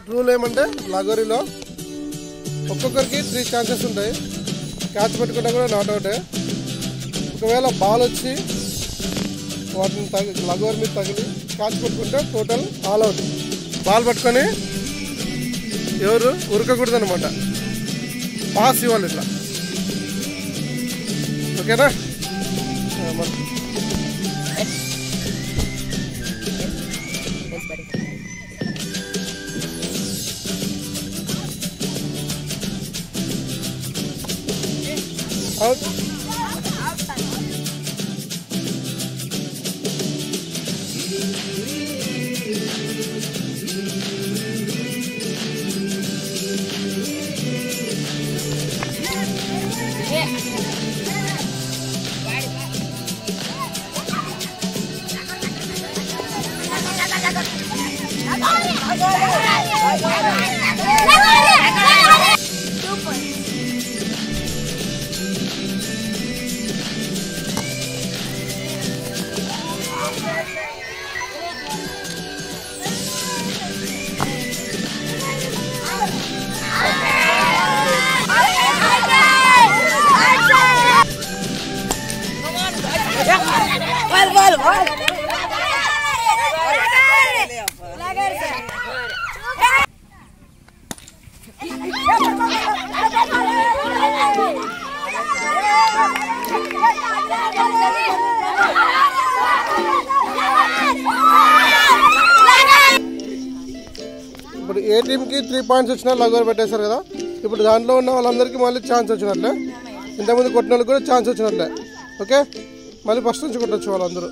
Rule ఏమంటే లగోరీలో ఒక్కొక్కరికి three chances ఉంటాయి క్యాచ్ పెట్టుకుంటే కూడా నాట్ అవుటే ఒకవేళ బాల్ వచ్చి వాటిని తగి లగోర్ మీద తగిలి క్యాచ్ పట్టుకుంటే టోటల్ ఆల్ అవుట్ బాల్ పట్టుకొని ఎవరు ఉరకకూడదు అనమాట పాస్ ఇవ్వాలి ఇట్లా ఓకేనా ఆ, మరి అవుట్ ఇప్పుడు ఏ టీంకి త్రీ పాయింట్స్ వచ్చినా లగోర్ పెట్టేశారు కదా ఇప్పుడు దాంట్లో ఉన్న వాళ్ళందరికీ మళ్ళీ ఛాన్స్ వచ్చినట్లే ఇంతకుముందు కొట్టిన వాళ్ళకి కూడా ఛాన్స్ వచ్చినట్లే ఓకే మళ్ళీ ఫస్ట్ నుంచి కొట్టచ్చు వాళ్ళందరూ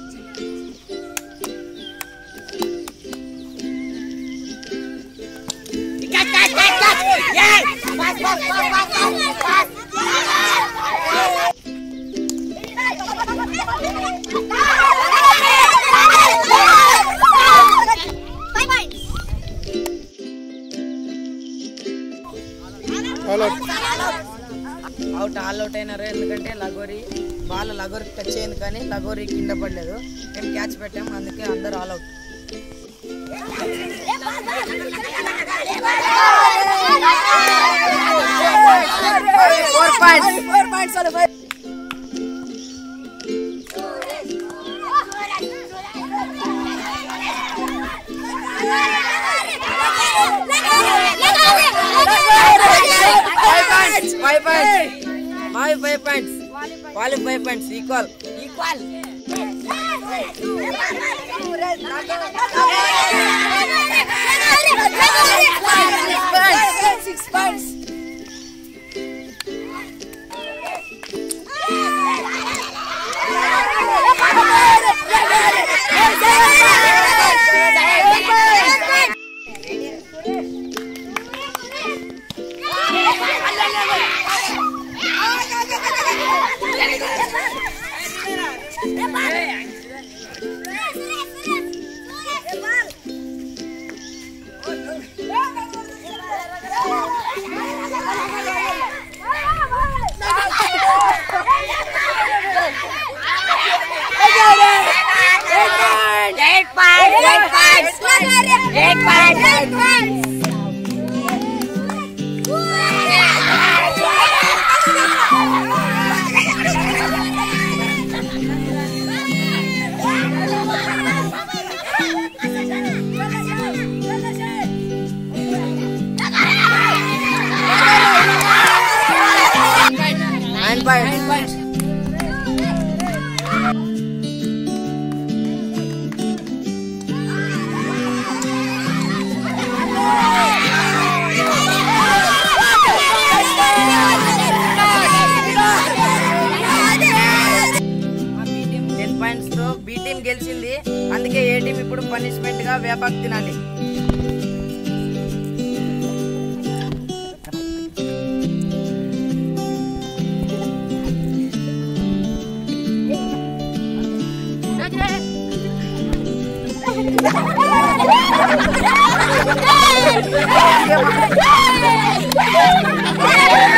all out out all out అయినారు ఎందుకంటే లగోరి బాల్ లగోరికి టచ్ అయింది కానీ లగోరి కింద పడలేదు మేము క్యాచ్ పెట్టాము అందుకే అందరు all out four points four points five points five points మావి ఫైవ్ పాయింట్స్ వాళ్ళకి five points equal equal Six points. Eight points. Eight points. Eight points. Eight points. Nine points ten points తో B team గెలిచింది అందుకే ఏ team ఇప్పుడు punishment గా వేపాకు తినాలి Hey!